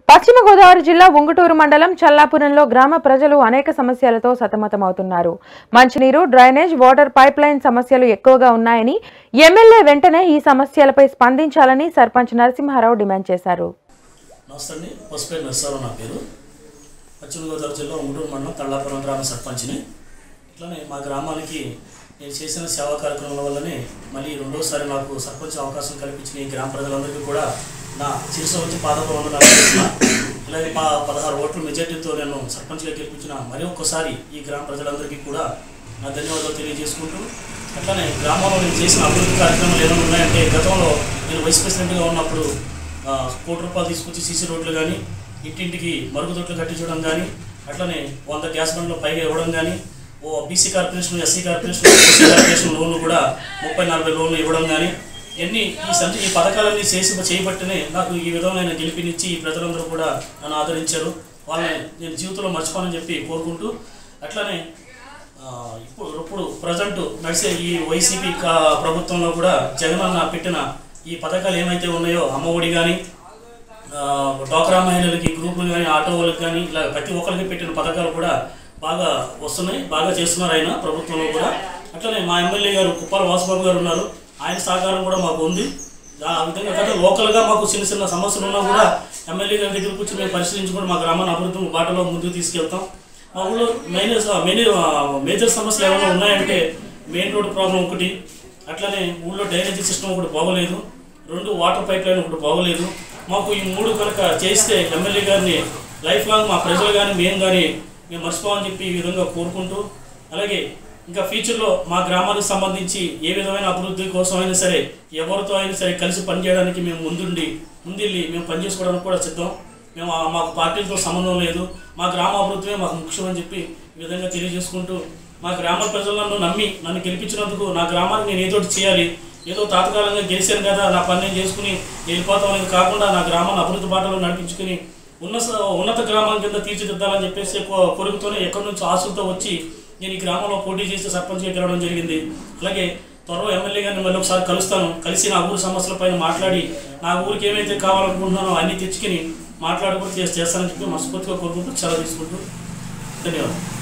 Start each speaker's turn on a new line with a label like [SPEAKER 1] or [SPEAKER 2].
[SPEAKER 1] పశ్చిమ గోదావరి జిల్లా ఉంగుటూరు మండలం చల్లాపురంలో గ్రామ ప్రజలు అనేక సమస్యలతో సతమతమవుతున్నారు మంచినీరు డ్రైనేజ్ వాటర్ పైప్ లైన్ సమస్యలు ఎక్కువగా ఉన్నాయని ఎమ్మెల్యే వెంటనే ఈ సమస్యలపై స్పందించాలని సర్పంచ్ నరసింహారావు డిమాండ్ చేశారు
[SPEAKER 2] నమస్తే అండి పసుపేరు నరసరావు నా పేరు పశ్చిమ గోదావరి జిల్లా ఉంగూరు మండలం తల్లాపురం గ్రామ సర్పంచ్ని ఇట్లానే మా గ్రామానికి నేను చేసిన సేవా కార్యక్రమాల వల్లనే మళ్ళీ రెండోసారి నాకు సర్పంచ్ అవకాశం కల్పించిన ఈ గ్రామ ప్రజలందరికీ కూడా నా శిరస వచ్చి పాదపవందనాలు చేస్తున్నా ఇలాగే మా పదహారు ఓట్ల మెజార్టీతో నేను సర్పంచ్గా గెలిపించిన మరి ఒక్కసారి ఈ గ్రామ ప్రజలందరికీ కూడా నా ధన్యవాదాలు తెలియజేసుకుంటూ అట్లానే గ్రామంలో నేను చేసిన అభివృద్ధి కార్యక్రమాలు ఏమైనా ఉన్నాయంటే గతంలో నేను వైస్ ప్రెసిడెంట్గా ఉన్నప్పుడు ఆ, కోటి రూపాయలు తీసుకొచ్చి సీసీ రోడ్లు కానీ ఇంటింటికి మరుగుదొడ్లు కట్టించడం కానీ అట్లనే వంద గ్యాస్ బండ్లు పైగా ఇవ్వడం కానీ ఓ BC corporation SC corporation SC corporation లోన్లు కూడా ముప్పై నలభై లోన్లు ఇవ్వడం కానీ ఇవన్నీ ఈ సంచి ఈ పథకాలన్నీ చేసి చేయబట్టినే నాకు ఈ విధమైన గెలిపినిచ్చి ఈ ప్రజలందరూ కూడా నన్ను ఆదరించారు వాళ్ళని నేను జీవితంలో మర్చిపోనని చెప్పి కోరుకుంటూ అట్లనే ఆ, ఇప్పుడు ఇప్పుడు ప్రజెంట్ నడిచే ఈ వైసీపీ కా- ప్రభుత్వంలో కూడా జగన్ అన్న పెట్టిన ఈ పథకాలు ఏమైతే ఉన్నాయో అమ్మఒడి కానీ డోక్రా మహిళలకి గ్రూపులు కానీ ఆటో వాళ్ళకి కానీ ఇలా ప్రతి ఒక్కరికి పెట్టిన పథకాలు కూడా బాగా వస్తున్నాయి బాగా చేస్తున్నారు ఆయన ప్రభుత్వంలో కూడా అట్లనే మా ఎమ్మెల్యే గారు కుప్పాల వాసుబాబు గారు ఉన్నారు ఆయన సహకారం కూడా మాకు ఉంది ఆ విధంగా కదా లోకల్గా మాకు చిన్న చిన్న సమస్యలు ఉన్నా కూడా ఎమ్మెల్యే గారి దగ్గర కూర్చొని మేము పరిశీలించుకొని మా గ్రామాన్ని అభివృద్ధి బాటలో ముందుకు తీసుకెళ్తాం మా ఊళ్ళో మెయిన్ మెయిన్ మేజర్ సమస్యలు ఏమైనా ఉన్నాయంటే మెయిన్ రోడ్ ప్రాబ్లం ఒకటి అట్లనే ఊళ్ళో డ్రైనేజీ సిస్టమ్ ఒకటి బాగోలేదు రెండు వాటర్ పైప్ లైన్ ఒకటి బాగోలేదు మాకు ఈ మూడు కనుక చేస్తే ఎమ్మెల్యే గారిని లైఫ్ లాంగ్ మా ప్రజలు కానీ మేము కానీ మేము మర్చిపోమని చెప్పి ఈ విధంగా కోరుకుంటూ అలాగే ఇంకా ఫ్యూచర్లో మా గ్రామానికి సంబంధించి ఏ విధమైన అభివృద్ధి కోసం అయినా సరే ఎవరితో అయినా సరే కలిసి పనిచేయడానికి మేము ముందుండి ముందెళ్ళి మేము పనిచేసుకోవడానికి కూడా సిద్ధం మేము ఆ- మాకు పార్టీలతో సంబంధం లేదు మా గ్రామ అభివృద్ధి మాకు ముఖ్యమని చెప్పి ఈ విధంగా తెలియజేసుకుంటూ మా గ్రామ ప్రజలు నన్ను నమ్మి నన్ను గెలిపించినందుకు నా గ్రామానికి నేను ఏదో ఒకటి చేయాలి ఏదో తాత్కాలికంగా గెలిచాను కదా నా పని నేను చేసుకుని వెళ్ళిపోతాం అనేది కాకుండా నా గ్రామాన్ని అభివృద్ధి బాటలో నడిపించుకుని ఉన్నత ఉన్నత గ్రామం కింద తీర్చిదిద్దాలని చెప్పేసి కో- కోరికతోనే ఎక్కడి నుంచో ఆశలతో వచ్చి నేను ఈ గ్రామంలో పోటీ చేసి సర్పంచ్గా గెలవడం జరిగింది అలాగే త్వరలో ఎమ్మెల్యే గారిని మళ్ళీ ఒకసారి కలుస్తాను కలిసి నా ఊరు సమస్యలపైన మాట్లాడి నా ఊరికి ఏమైతే కావాలనుకుంటున్నానో అన్నీ తెచ్చుకుని మాట్లాడుకుంటూ చేస్తానని చెప్పి మనస్ఫూర్తిగా కోరుకుంటూ సెలవు తీసుకుంటూ ధన్యవాదాలు